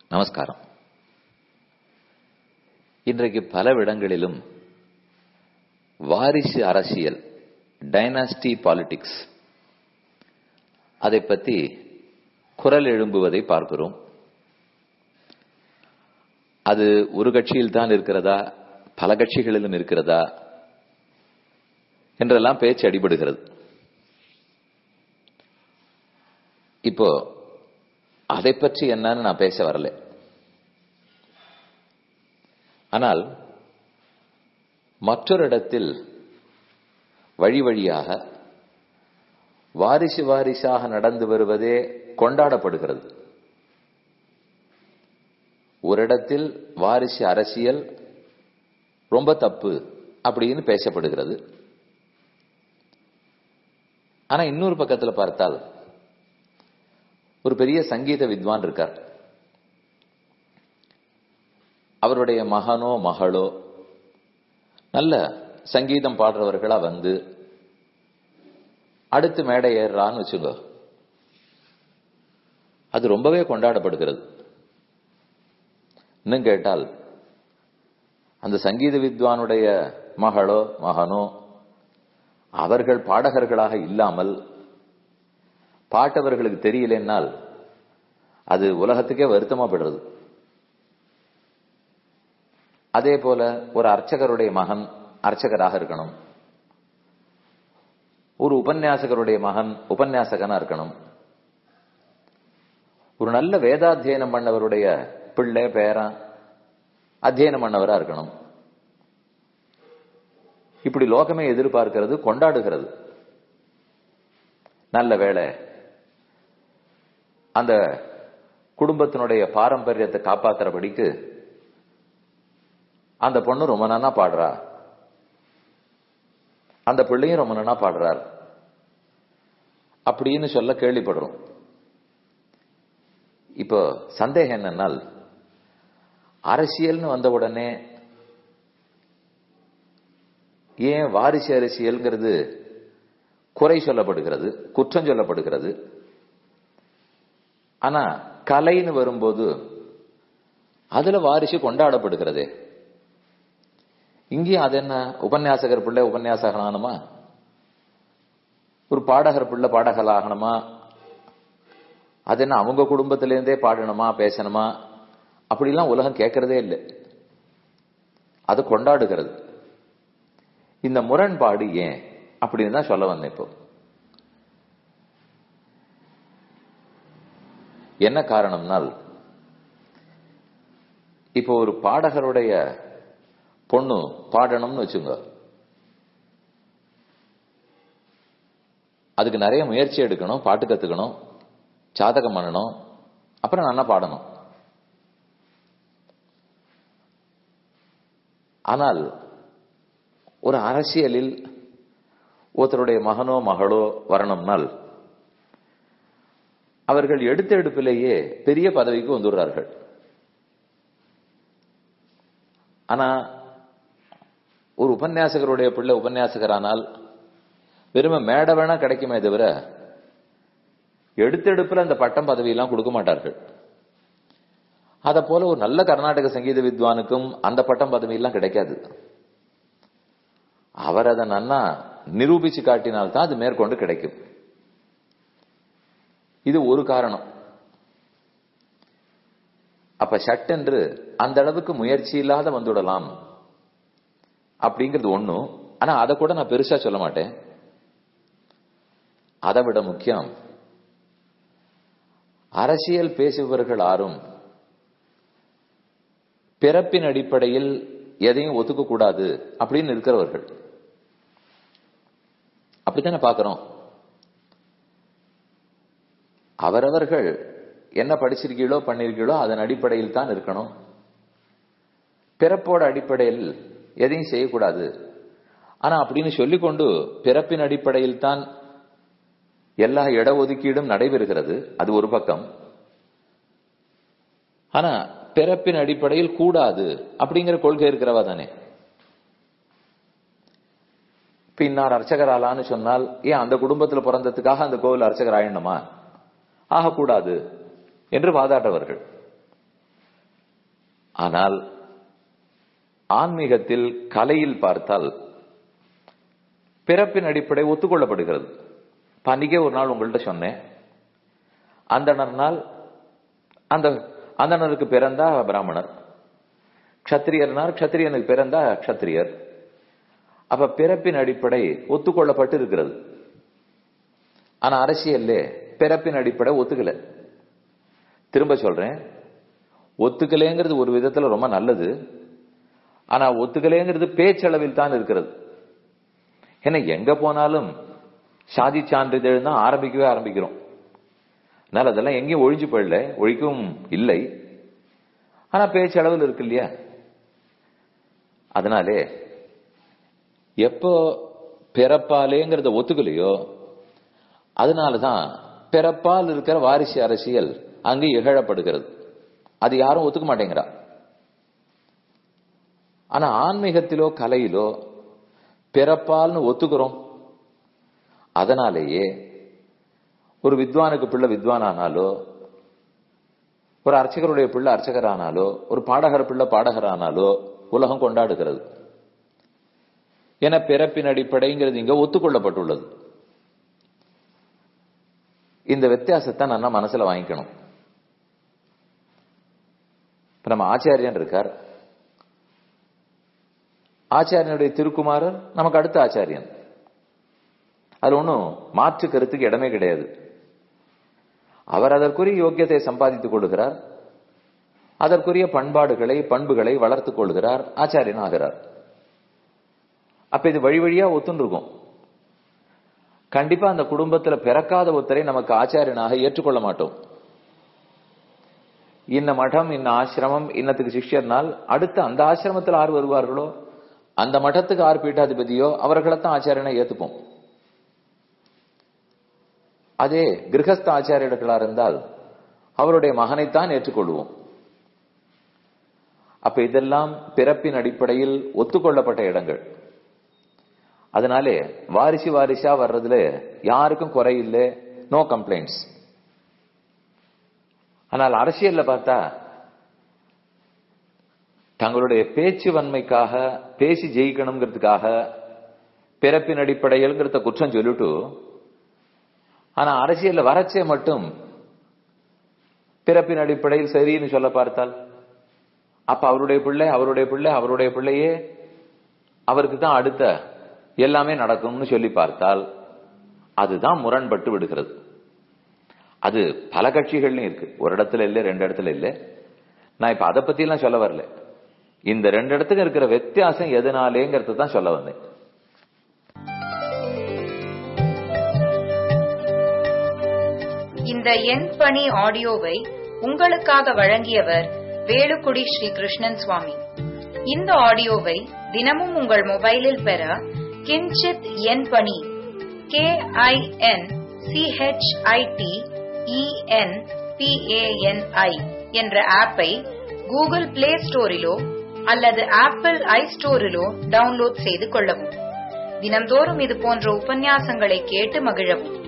நமஸ்காரம் இன்றைக்கு பல இடங்களிலும் வாரிசு அரசியல் டைனாஸ்டி பாலிடிக்ஸ் அதை பற்றி குரல் எழும்புவதை பார்க்கிறோம் அது ஒரு கட்சியில் தான் இருக்கிறதா பல கட்சிகளிலும் இருக்கிறதா என்றெல்லாம் பேச்சு அடிபடுகிறது இப்போ அதை பற்றி என்னன்னு நான் பேச வரல ஆனால் மற்றொரு இடத்தில் வழி வழியாக வாரிசு வாரிசாக நடந்து வருவதே கொண்டாடப்படுகிறது ஒரு இடத்தில் வாரிசு அரசியல் ரொம்ப தப்பு அப்படின்னு பேசப்படுகிறது ஆனா இன்னொரு பக்கத்தில் பார்த்தால் ஒரு பெரிய சங்கீத வித்வான் இருக்கார் அவருடைய மகனோ மகளோ நல்ல சங்கீதம் பாடுறவர்களா வந்து அடுத்து மேடை ஏறுறான்னு வச்சுக்கோ அது ரொம்பவே கொண்டாடப்படுகிறது இன்னும் கேட்டால் அந்த சங்கீத வித்வானுடைய மகளோ மகனோ அவர்கள் பாடகர்களாக இல்லாமல் பாட்டவர்களுக்கு தெரியலன்னால் அது உலகத்துக்கே வருத்தமா படுறது அதே போல ஒரு அர்ச்சகருடைய மகன் அர்ச்சகராக இருக்கணும் ஒரு உபன்யாசகருடைய மகன் உபன்யாசகனா இருக்கணும் ஒரு நல்ல வேதாத்தியனம் பண்ணவருடைய பிள்ளை பேரன் அத்தியனம் பண்ணவரா இருக்கணும் இப்படி லோகமே எதிர்பார்க்கிறது கொண்டாடுகிறது நல்ல வேலை அந்த குடும்பத்தினுடைய பாரம்பரியத்தை காப்பாத்துறபடிக்கு அந்த பொண்ணு ரொம்ப நானா பாடுறா அந்த பிள்ளையும் ரொம்ப நானா பாடுறார் அப்படின்னு சொல்ல கேள்விப்படுறோம் இப்போ சந்தேகம் என்னன்னால் அரசியல்னு வந்த உடனே ஏன் வாரிசு அரசியல்ங்கிறது குறை சொல்லப்படுகிறது குற்றம் சொல்லப்படுகிறது ஆனா கலைன்னு வரும்போது அதுல வாரிசு கொண்டாடப்படுகிறதே இங்கேயும் அது என்ன உபன்யாசகர் பிள்ளை உபன்யாசகன் ஆகணுமா ஒரு பாடகர் பிள்ளை பாடகர் ஆகணுமா அது என்ன அவங்க குடும்பத்திலேருந்தே பாடணுமா பேசணுமா அப்படிலாம் உலகம் கேட்கறதே இல்லை அது கொண்டாடுகிறது இந்த முரண்பாடு ஏன் அப்படின்னு தான் சொல்ல வந்தேன் இப்போ என்ன காரணம்னால் இப்போ ஒரு பாடகருடைய பொண்ணு பாடணும்னு வச்சுங்க அதுக்கு நிறைய முயற்சி எடுக்கணும் பாட்டு கத்துக்கணும் சாதகம் பண்ணணும் அப்புறம் நல்லா பாடணும் ஆனால் ஒரு அரசியலில் ஒருத்தருடைய மகனோ மகளோ வரணும்னால் அவர்கள் எடுத்த எடுப்பிலேயே பெரிய பதவிக்கு வந்துடுறார்கள் ஆனா ஒரு உபன்யாசகருடைய பிள்ளை உபன்யாசகரானால் வெறும மேடை வேணா கிடைக்குமே தவிர எடுத்தெடுப்புல அந்த பட்டம் பதவியெல்லாம் கொடுக்க மாட்டார்கள் அத போல ஒரு நல்ல கர்நாடக சங்கீத வித்வானுக்கும் அந்த பட்டம் பதவியெல்லாம் கிடைக்காது அவர் அதை நன்னா நிரூபிச்சு காட்டினால்தான் அது மேற்கொண்டு கிடைக்கும் இது ஒரு காரணம் அப்ப சட்டென்று அந்த அளவுக்கு முயற்சி இல்லாத வந்துவிடலாம் அப்படிங்கிறது ஒண்ணும் ஆனா அதை கூட நான் பெருசா சொல்ல மாட்டேன் அதை விட முக்கியம் அரசியல் பேசுபவர்கள் யாரும் பிறப்பின் அடிப்படையில் எதையும் ஒத்துக்க கூடாது அப்படின்னு இருக்கிறவர்கள் அப்படித்தானே பாக்குறோம் அவரவர்கள் என்ன படிச்சிருக்கீங்களோ பண்ணிருக்கீங்களோ அதன் அடிப்படையில் தான் இருக்கணும் பிறப்போட அடிப்படையில் எதையும் செய்யக்கூடாது ஆனா அப்படின்னு சொல்லிக்கொண்டு பிறப்பின் அடிப்படையில் தான் எல்லா இடஒதுக்கீடும் நடைபெறுகிறது அது ஒரு பக்கம் ஆனா பிறப்பின் அடிப்படையில் கூடாது அப்படிங்கிற கொள்கை இருக்கிறவா தானே பின்னார் அர்ச்சகராலான்னு சொன்னால் ஏன் அந்த குடும்பத்தில் பிறந்ததுக்காக அந்த கோவில் அர்ச்சகர் ஆயிடணுமா ஆகக்கூடாது என்று வாதாட்டவர்கள் ஆனால் ஆன்மீகத்தில் கலையில் பார்த்தால் பிறப்பின் அடிப்படை ஒத்துக்கொள்ளப்படுகிறது இப்ப அன்னைக்கே ஒரு நாள் உங்கள்கிட்ட சொன்னேன் அந்தணர்னால் அந்த அந்தணருக்கு பிறந்தா பிராமணர் க்ஷத்திரியர்னால் க்ஷத்திரியனுக்கு பிறந்தா க்ஷத்திரியர் அப்ப பிறப்பின் அடிப்படை ஒத்துக்கொள்ளப்பட்டு இருக்கிறது ஆனா அரசியல்ல பிறப்பின் அடிப்படை ஒத்துக்கல திரும்ப சொல்றேன் ஒத்துக்கலைங்கிறது ஒரு விதத்துல ரொம்ப நல்லது ஆனா ஒத்துக்கலைங்கிறது பேச்சளவில் தான் இருக்கிறது ஏன்னா எங்க போனாலும் சாதி சான்றிதழ் தான் ஆரம்பிக்கவே ஆரம்பிக்கிறோம் அதனால அதெல்லாம் எங்கேயும் ஒழிஞ்சு போயிடல ஒழிக்கவும் இல்லை ஆனா பேச்சளவில் இருக்கு இல்லையா அதனாலே எப்போ பிறப்பாலேங்கிறத ஒத்துக்கலையோ அதனாலதான் பிறப்பால் இருக்கிற வாரிசு அரசியல் அங்கு இகழப்படுகிறது அது யாரும் ஒத்துக்க மாட்டேங்கிறா ஆனா ஆன்மீகத்திலோ கலையிலோ பிறப்பால்னு ஒத்துக்கிறோம் அதனாலேயே ஒரு வித்வானுக்கு பிள்ளை வித்வான் ஆனாலோ ஒரு அர்ச்சகருடைய பிள்ளை அர்ச்சகர் ஆனாலோ ஒரு பாடகர் பிள்ளை பாடகர் ஆனாலோ உலகம் கொண்டாடுகிறது என பிறப்பின் அடிப்படைங்கிறது இங்க ஒத்துக்கொள்ளப்பட்டுள்ளது இந்த வித்தியாசத்தை நான் மனசுல வாங்கிக்கணும் இப்ப நம்ம ஆச்சாரியன் இருக்கார் ஆச்சாரியனுடைய திருக்குமாரர் நமக்கு அடுத்த ஆச்சாரியன் அது ஒன்றும் மாற்று கருத்துக்கு இடமே கிடையாது அவர் அதற்குரிய யோக்கியத்தை சம்பாதித்துக் கொள்கிறார் அதற்குரிய பண்பாடுகளை பண்புகளை வளர்த்துக் கொள்கிறார் ஆச்சாரியன் ஆகிறார் அப்ப இது வழி வழியா ஒத்துன்னு இருக்கும் கண்டிப்பா அந்த குடும்பத்துல பிறக்காத ஒருத்தரை நமக்கு ஆச்சாரியனாக ஏற்றுக்கொள்ள மாட்டோம் இன்ன மடம் இன்ன ஆசிரமம் இன்னத்துக்கு சிஷ்யர்னால் அடுத்து அந்த ஆசிரமத்தில் ஆறு வருவார்களோ அந்த மட்டத்துக்கு ஆறு பீட்டாதிபதியோ அவர்களைத்தான் ஆச்சாரியனை ஏத்துப்போம் அதே கிரகஸ்த ஆச்சாரியர்களா இருந்தால் அவருடைய மகனைத்தான் ஏற்றுக்கொள்வோம் அப்ப இதெல்லாம் பிறப்பின் அடிப்படையில் ஒத்துக்கொள்ளப்பட்ட இடங்கள் அதனாலே வாரிசு வாரிசா வர்றதுல யாருக்கும் குறை இல்லை நோ கம்ப்ளைண்ட்ஸ் ஆனால் அரசியல்ல பார்த்தா தங்களுடைய பேச்சு வன்மைக்காக பேசி ஜெயிக்கணுங்கிறதுக்காக பிறப்பின் அடிப்படையில்ங்கிறத குற்றம் சொல்லிட்டு ஆனா அரசியல்ல வரச்சே மட்டும் பிறப்பின் அடிப்படையில் சரின்னு சொல்ல பார்த்தால் அப்ப அவருடைய பிள்ளை அவருடைய பிள்ளை அவருடைய பிள்ளையே அவருக்கு தான் அடுத்த எல்லாமே நடக்கும்னு சொல்லி பார்த்தால் அதுதான் முரண்பட்டு விடுகிறது அது பல கட்சிகள்லயும் இருக்கு ஒரு இடத்துல இல்ல ரெண்டு இடத்துல இல்ல நான் இப்ப அதை பத்தி எல்லாம் சொல்ல வரல இந்த ரெண்டு இடத்துக்கு இருக்கிற வித்தியாசம் எதனாலேங்கிறது தான் சொல்ல வந்தேன் இந்த எண் பணி ஆடியோவை உங்களுக்காக வழங்கியவர் வேலுக்குடி ஸ்ரீ கிருஷ்ணன் சுவாமி இந்த ஆடியோவை தினமும் உங்கள் மொபைலில் பெற கிஞ்சித் எண் பணி கே ஐ என் சிஹெச்ஐடி இஎன் பிஏஎன்ஐ என்ற ஆப்பை கூகுள் பிளே ஸ்டோரிலோ அல்லது ஆப்பிள் ஐ ஸ்டோரிலோ டவுன்லோட் செய்து கொள்ளவும் தினம்தோறும் இது போன்ற உபன்யாசங்களை கேட்டு மகிழவும்